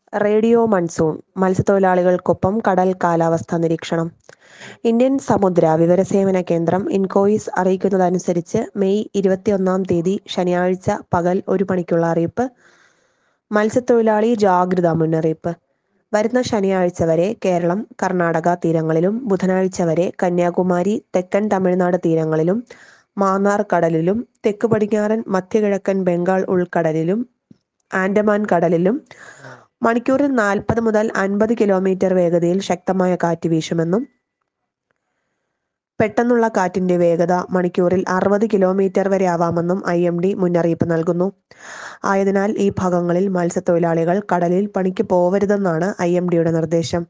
radio monsoon മത്സ്യത്തൊഴിലാളികൾക്കൊപ്പം കടൽ കാലാവസ്ഥാ നിരീക്ഷണം ഇന്ത്യൻ സമുദ്ര വിവരസേവന കേന്ദ്രം ഇൻകോയിസ് അറിയിക്കുന്നതനുസരിച്ച് മെയ് ഇരുപത്തിയൊന്നാം തീയതി ശനിയാഴ്ച പകൽ ഒരു മണിക്കുള്ള അറിയിപ്പ് മത്സ്യത്തൊഴിലാളി ജാഗ്രതാ മുന്നറിയിപ്പ് വരുന്ന ശനിയാഴ്ച വരെ കേരളം കർണാടക തീരങ്ങളിലും ബുധനാഴ്ച വരെ കന്യാകുമാരി തെക്കൻ തമിഴ്നാട് തീരങ്ങളിലും മാന്നാർ കടലിലും തെക്ക് പടിഞ്ഞാറൻ മധ്യകിഴക്കൻ ബംഗാൾ ഉൾക്കടലിലും ആൻഡമാൻ കടലിലും മണിക്കൂറിൽ നാൽപ്പത് മുതൽ അൻപത് കിലോമീറ്റർ വേഗതയിൽ ശക്തമായ കാറ്റ് വീശുമെന്നും പെട്ടെന്നുള്ള കാറ്റിന്റെ വേഗത മണിക്കൂറിൽ അറുപത് കിലോമീറ്റർ വരെ ആവാമെന്നും ഐ എം ഡി മുന്നറിയിപ്പ് നൽകുന്നു ആയതിനാൽ ഈ ഭാഗങ്ങളിൽ മത്സ്യത്തൊഴിലാളികൾ കടലിൽ പണിക്ക് പോവരുതെന്നാണ് ഐ എം ഡിയുടെ നിർദ്ദേശം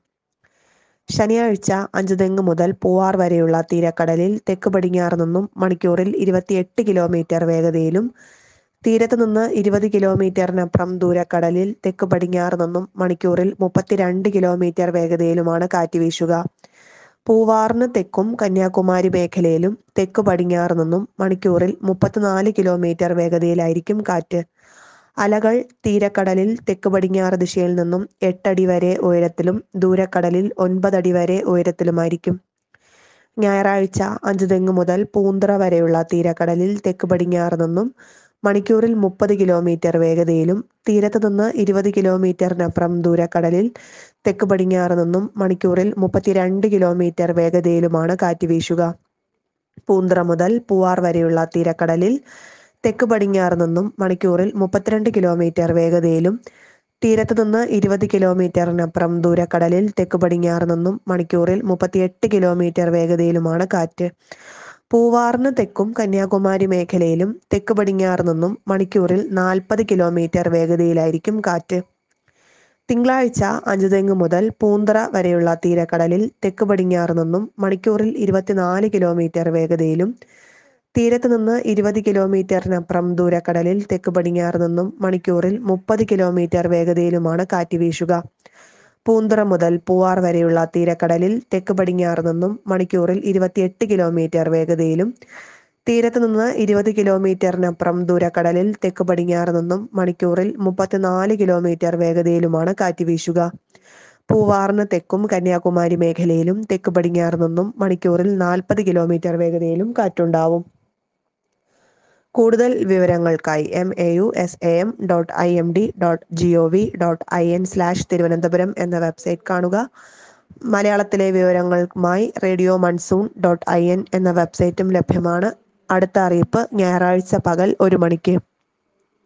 ശനിയാഴ്ച അഞ്ചുതെങ്ങ് മുതൽ പൂവാർ വരെയുള്ള തീരക്കടലിൽ തെക്ക് പടിഞ്ഞാറ് നിന്നും മണിക്കൂറിൽ ഇരുപത്തിയെട്ട് കിലോമീറ്റർ വേഗതയിലും തീരത്ത് നിന്ന് ഇരുപത് കിലോമീറ്ററിനപ്പുറം ദൂരക്കടലിൽ തെക്ക് പടിഞ്ഞാറ് നിന്നും മണിക്കൂറിൽ മുപ്പത്തിരണ്ട് കിലോമീറ്റർ വേഗതയിലുമാണ് കാറ്റ് വീശുക പൂവാറിന് തെക്കും കന്യാകുമാരി മേഖലയിലും തെക്ക് പടിഞ്ഞാറ് നിന്നും മണിക്കൂറിൽ മുപ്പത്തിനാല് കിലോമീറ്റർ വേഗതയിലായിരിക്കും കാറ്റ് അലകൾ തീരക്കടലിൽ തെക്ക് പടിഞ്ഞാറ് ദിശയിൽ നിന്നും എട്ടടി വരെ ഉയരത്തിലും ദൂരക്കടലിൽ ഒൻപതടി വരെ ഉയരത്തിലുമായിരിക്കും ഞായറാഴ്ച അഞ്ചുതെങ്ങ് മുതൽ പൂന്തറ വരെയുള്ള തീരക്കടലിൽ തെക്ക് പടിഞ്ഞാറ് നിന്നും മണിക്കൂറിൽ മുപ്പത് കിലോമീറ്റർ വേഗതയിലും തീരത്ത് നിന്ന് ഇരുപത് കിലോമീറ്ററിനപ്പുറം ദൂരക്കടലിൽ തെക്ക് പടിഞ്ഞാറ് നിന്നും മണിക്കൂറിൽ മുപ്പത്തിരണ്ട് കിലോമീറ്റർ വേഗതയിലുമാണ് കാറ്റ് വീശുക പൂന്തറ മുതൽ പൂവാർ വരെയുള്ള തീരക്കടലിൽ തെക്ക് പടിഞ്ഞാറ് നിന്നും മണിക്കൂറിൽ മുപ്പത്തിരണ്ട് കിലോമീറ്റർ വേഗതയിലും തീരത്ത് നിന്ന് ഇരുപത് കിലോമീറ്ററിനപ്പുറം ദൂരക്കടലിൽ തെക്ക് പടിഞ്ഞാറ് നിന്നും മണിക്കൂറിൽ മുപ്പത്തിയെട്ട് കിലോമീറ്റർ വേഗതയിലുമാണ് കാറ്റ് പൂവാറിന് തെക്കും കന്യാകുമാരി മേഖലയിലും തെക്ക് പടിഞ്ഞാറ് നിന്നും മണിക്കൂറിൽ നാൽപ്പത് കിലോമീറ്റർ വേഗതയിലായിരിക്കും കാറ്റ് തിങ്കളാഴ്ച അഞ്ചുതെങ്ങ് മുതൽ പൂന്തറ വരെയുള്ള തീരക്കടലിൽ തെക്ക് പടിഞ്ഞാറ് നിന്നും മണിക്കൂറിൽ ഇരുപത്തിനാല് കിലോമീറ്റർ വേഗതയിലും തീരത്ത് നിന്ന് ഇരുപത് കിലോമീറ്ററിനപ്പുറം ദൂരക്കടലിൽ തെക്ക് പടിഞ്ഞാറ് നിന്നും മണിക്കൂറിൽ മുപ്പത് കിലോമീറ്റർ വേഗതയിലുമാണ് കാറ്റ് വീശുക പൂന്തറ മുതൽ പൂവാർ വരെയുള്ള തീരക്കടലിൽ തെക്ക് പടിഞ്ഞാറ് നിന്നും മണിക്കൂറിൽ ഇരുപത്തിയെട്ട് കിലോമീറ്റർ വേഗതയിലും തീരത്ത് നിന്ന് ഇരുപത് കിലോമീറ്ററിനപ്പുറം ദൂരക്കടലിൽ തെക്ക് പടിഞ്ഞാറ് നിന്നും മണിക്കൂറിൽ മുപ്പത്തിനാല് കിലോമീറ്റർ വേഗതയിലുമാണ് കാറ്റ് വീശുക പൂവാറിന് തെക്കും കന്യാകുമാരി മേഖലയിലും തെക്ക് പടിഞ്ഞാറ് നിന്നും മണിക്കൂറിൽ നാൽപ്പത് കിലോമീറ്റർ വേഗതയിലും കാറ്റുണ്ടാവും കൂടുതൽ വിവരങ്ങൾക്കായി M A U S A M dot I M D dot G O V dot I N slash Thiruvananthapuram എന്ന വെബ്സൈറ്റ് കാണുക മലയാളത്തിലെ വിവരങ്ങൾക്കുമായി radio monsoon dot I N എന്ന വെബ്സൈറ്റും ലഭ്യമാണ് അടുത്ത അറിയിപ്പ് ഞായറാഴ്ച പകൽ ഒരു മണിക്ക്